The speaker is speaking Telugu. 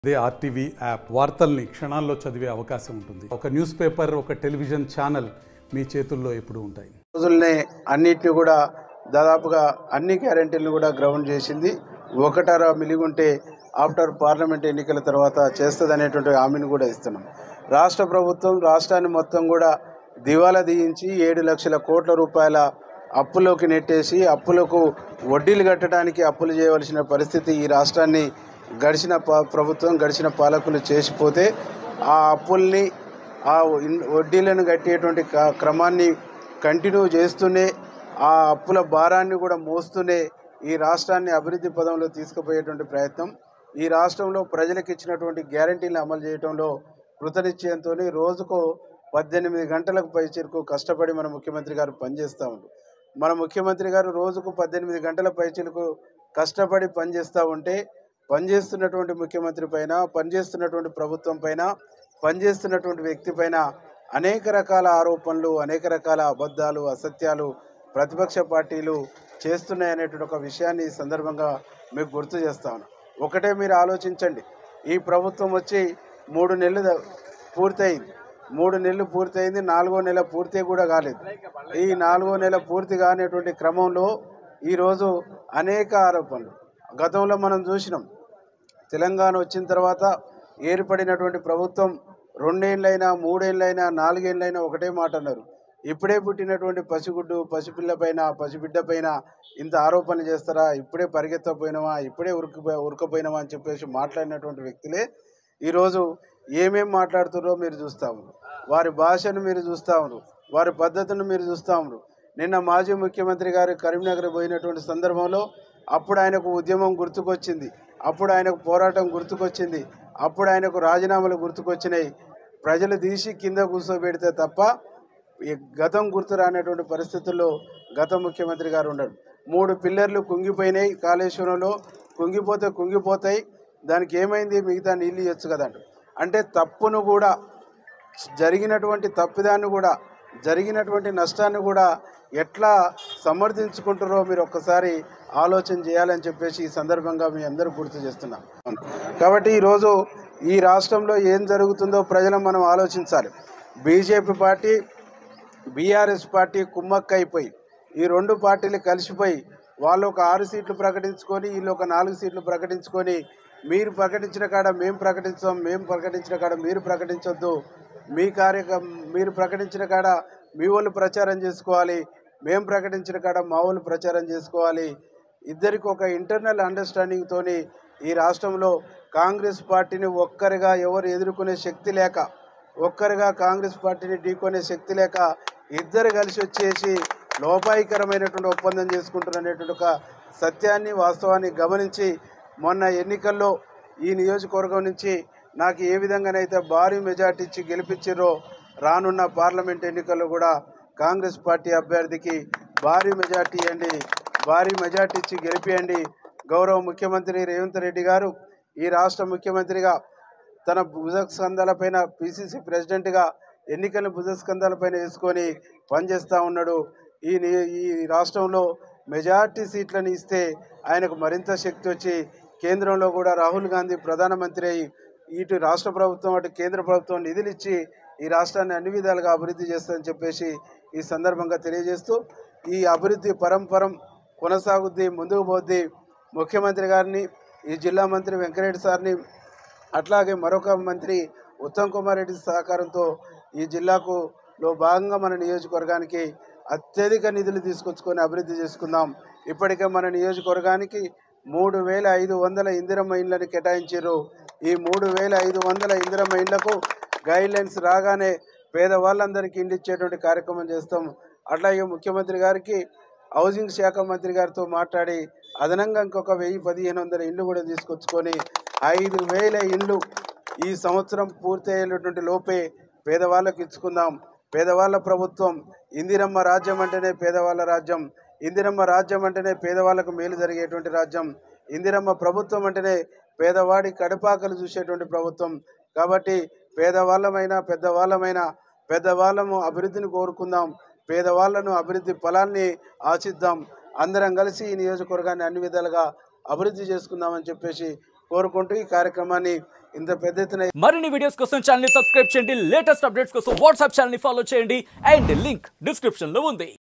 అదే ఆర్టీవీ యాప్ వార్తల్ని క్షణాల్లో చదివే అవకాశం ఉంటుంది ఒక న్యూస్ పేపర్ ఒక టెలివిజన్ ఛానల్ మీ చేతుల్లో ఎప్పుడూ ఉంటాయి రోజుల్నే అన్నిటిని కూడా దాదాపుగా అన్ని గ్యారెంటీలను కూడా గ్రౌండ్ చేసింది ఒకటర మిలిగుంటే ఆఫ్టర్ పార్లమెంట్ ఎన్నికల తర్వాత చేస్తుంది అనేటువంటి హామీని కూడా ఇస్తున్నాం రాష్ట్ర ప్రభుత్వం రాష్ట్రాన్ని మొత్తం కూడా దివాలా దీయించి ఏడు లక్షల కోట్ల రూపాయల అప్పులోకి నెట్టేసి అప్పులకు వడ్డీలు కట్టడానికి అప్పులు చేయవలసిన పరిస్థితి ఈ రాష్ట్రాన్ని గడిచిన ప- ప్రభుత్వం గడిచిన పాలకులు చేసిపోతే ఆ అప్పుల్ని ఆ ఇన్- వడ్డీలను కట్టేటువంటి క- క్రమాన్ని కంటిన్యూ చేస్తూనే ఆ అప్పుల భారాన్ని కూడా మోస్తూనే ఈ రాష్ట్రాన్ని అభివృద్ధి పదంలో తీసుకుపోయేటువంటి ప్రయత్నం ఈ రాష్ట్రంలో ప్రజలకు ఇచ్చినటువంటి గ్యారంటీలను అమలు చేయడంలో కృతనిశ్చయంతో రోజుకు పద్దెనిమిది గంటలకు పైచిరకు కష్టపడి మన ముఖ్యమంత్రి గారు పనిచేస్తూ ఉండు మన ముఖ్యమంత్రి గారు రోజుకు పద్దెనిమిది గంటల పైచిలకు కష్టపడి పనిచేస్తూ ఉంటే పనిచేస్తున్నటువంటి ముఖ్యమంత్రి పైన పనిచేస్తున్నటువంటి ప్రభుత్వం పైన పనిచేస్తున్నటువంటి వ్యక్తి పైన అనేక రకాల ఆరోపణలు అనేక రకాల అబద్ధాలు అసత్యాలు ప్రతిపక్ష పార్టీలు చేస్తున్నాయనేటువంటి ఒక విషయాన్ని ఈ సందర్భంగా మీకు గుర్తు చేస్తాను ఒకటే మీరు ఆలోచించండి ఈ ప్రభుత్వం వచ్చి మూడు నెలలు ద- పూర్తయింది మూడు నెలలు పూర్తయింది నాలుగో నెల పూర్తి కూడా కాలేదు ఈ నాలుగో నెల పూర్తి కానిటువంటి క్రమంలో ఈరోజు అనేక ఆరోపణలు గతంలో మనం చూసినాం తెలంగాణ వచ్చిన తర్వాత ఏర్పడినటువంటి ప్రభుత్వం రెండేళ్ళైనా మూడేళ్ళైనా నాలుగేళ్ళైనా ఒకటే మాట అన్నారు ఇప్పుడే పుట్టినటువంటి పసిగుడ్డు పసిపిల్ల పైన పసిబిడ్డ పైన ఇంత ఆరోపణలు చేస్తారా ఇప్పుడే పరిగెత్తపోయినావా ఇప్పుడే ఉరుకుపో ఉరకపోయినావా అని చెప్పేసి మాట్లాడినటువంటి వ్యక్తులే ఈరోజు ఏమేం మాట్లాడుతున్నారో మీరు చూస్తా ఉన్నారు వారి భాషను మీరు చూస్తా ఉన్నారు వారి పద్ధతులను మీరు చూస్తా ఉన్నారు నిన్న మాజీ ముఖ్యమంత్రి గారు కరీంనగర్ పోయినటువంటి సందర్భంలో అప్పుడు ఆయనకు ఉద్యమం గుర్తుకొచ్చింది అప్పుడు ఆయనకు పోరాటం గుర్తుకొచ్చింది అప్పుడు ఆయనకు రాజీనామాలు గుర్తుకొచ్చినాయి ప్రజలు తీసి కింద కూర్చోబెడితే తప్ప ఈ గతం గుర్తు రానటువంటి పరిస్థితుల్లో గత ముఖ్యమంత్రి గారు ఉండడు మూడు పిల్లర్లు కుంగిపోయినాయి కాళేశ్వరంలో కుంగిపోతే కుంగిపోతాయి దానికి ఏమైంది మిగతా నీళ్ళు ఇవ్వచ్చు కదండి అంటే తప్పును కూడా జరిగినటువంటి తప్పిదాన్ని కూడా జరిగినటువంటి నష్టాన్ని కూడా ఎట్లా సమర్థించుకుంటారో మీరు ఒక్కసారి ఆలోచన చేయాలని చెప్పేసి ఈ సందర్భంగా మీ అందరూ గుర్తు చేస్తున్నాం కాబట్టి ఈరోజు ఈ రాష్ట్రంలో ఏం జరుగుతుందో ప్రజలు మనం ఆలోచించాలి బీజేపీ పార్టీ బీఆర్ఎస్ పార్టీ కుమ్మక్క అయిపోయి ఈ రెండు పార్టీలు కలిసిపోయి వాళ్ళు ఒక ఆరు సీట్లు ప్రకటించుకొని వీళ్ళు ఒక నాలుగు సీట్లు ప్రకటించుకొని మీరు ప్రకటించిన కాడ మేము ప్రకటించాం మేము ప్రకటించిన కాడ మీరు ప్రకటించొద్దు మీ కార్యక్ర మీరు ప్రకటించిన కాడ మీ వాళ్ళు ప్రచారం చేసుకోవాలి మేము ప్రకటించిన కాడ మా వాళ్ళు ప్రచారం చేసుకోవాలి ఇద్దరికి ఒక ఇంటర్నల్ అండర్స్టాండింగ్తోని ఈ రాష్ట్రంలో కాంగ్రెస్ పార్టీని ఒక్కరిగా ఎవరు ఎదుర్కొనే శక్తి లేక ఒక్కరిగా కాంగ్రెస్ పార్టీని ఢీకొనే శక్తి లేక ఇద్దరు కలిసి వచ్చేసి లోపాయికరమైనటువంటి ఒప్పందం చేసుకుంటున్నటువంటి ఒక సత్యాన్ని వాస్తవాన్ని గమనించి మొన్న ఎన్నికల్లో ఈ నియోజకవర్గం నుంచి నాకు ఏ విధంగానైతే భారీ మెజార్టీ ఇచ్చి గెలిపించారో రానున్న పార్లమెంట్ ఎన్నికల్లో కూడా కాంగ్రెస్ పార్టీ అభ్యర్థికి భారీ మెజార్టీ ఇవ్వండి భారీ మెజార్టీ ఇచ్చి గెలిపియండి గౌరవ ముఖ్యమంత్రి రేవంత్ రెడ్డి గారు ఈ రాష్ట్ర ముఖ్యమంత్రిగా తన భుజస్కంధాలపైన పిసిసి ప్రెసిడెంట్గా ఎన్నికల భుజస్కంధాలపైన వేసుకొని పనిచేస్తూ ఉన్నాడు ఈ ని- ఈ రాష్ట్రంలో మెజార్టీ సీట్లను ఇస్తే ఆయనకు మరింత శక్తి వచ్చి కేంద్రంలో కూడా రాహుల్ గాంధీ ప్రధానమంత్రి అయి ఇటు రాష్ట్ర ప్రభుత్వం అటు కేంద్ర ప్రభుత్వం నిధులు ఇచ్చి ఈ రాష్ట్రాన్ని అన్ని విధాలుగా అభివృద్ధి చేస్తుందని చెప్పేసి ఈ సందర్భంగా తెలియజేస్తూ ఈ అభివృద్ధి పరంపరం కొనసాగుద్ది ముందుకు పోద్ది ముఖ్యమంత్రి గారిని ఈ జిల్లా మంత్రి వెంకరెడ్డి సార్ని అట్లాగే మరొక మంత్రి ఉత్తమ్ కుమార్ రెడ్డి సహకారంతో ఈ జిల్లాకు లో భాగంగా మన నియోజకవర్గానికి అత్యధిక నిధులు తీసుకొచ్చుకొని అభివృద్ధి చేసుకుందాం ఇప్పటికే మన నియోజకవర్గానికి మూడు వేల ఐదు వందల ఇందిరమ్మ ఇండ్లను కేటాయించారు ఈ మూడు వేల ఐదు వందల ఇందిరమ్మ ఇండ్లకు గైడ్ లైన్స్ రాగానే పేదవాళ్ళందరికీ ఇండ్లు ఇచ్చేటువంటి కార్యక్రమం చేస్తాం అట్లాగే ముఖ్యమంత్రి గారికి హౌసింగ్ శాఖ మంత్రి గారితో మాట్లాడి అదనంగా ఇంకొక వెయ్యి పదిహేను వందల ఇండ్లు కూడా తీసుకొచ్చుకొని ఐదు వేల ఇండ్లు ఈ సంవత్సరం పూర్తయ్యేటటువంటి లోపే పేదవాళ్ళకు ఇచ్చుకుందాం పేదవాళ్ళ ప్రభుత్వం ఇందిరమ్మ రాజ్యం అంటేనే పేదవాళ్ళ రాజ్యం ఇందిరమ్మ రాజ్యం అంటేనే పేదవాళ్ళకు మేలు జరిగేటువంటి రాజ్యం ఇందిరమ్మ ప్రభుత్వం అంటేనే పేదవాడి కడుపాకలు చూసేటువంటి ప్రభుత్వం కాబట్టి పేదవాళ్ళమైనా పెద్దవాళ్ళమైనా పెద్దవాళ్ళము అభివృద్ధిని కోరుకుందాం పేదవాళ్ళను అభివృద్ధి ఫలాన్ని ఆశిద్దాం అందరం కలిసి ఈ నియోజకవర్గాన్ని అన్ని విధాలుగా అభివృద్ధి చేసుకుందామని చెప్పేసి కోరుకుంటూ ఈ కార్యక్రమాన్ని ఇంత పెద్ద ఎత్తున మరిన్ని వీడియోస్ కోసం ఛానల్ ని సబ్స్క్రైబ్ చేయండి లేటెస్ట్ అప్డేట్స్ కోసం వాట్సాప్ ఛానల్ ని ఫాలో చేయండి అండ్ లింక్ డిస్క్రిప్షన్ లో ఉంది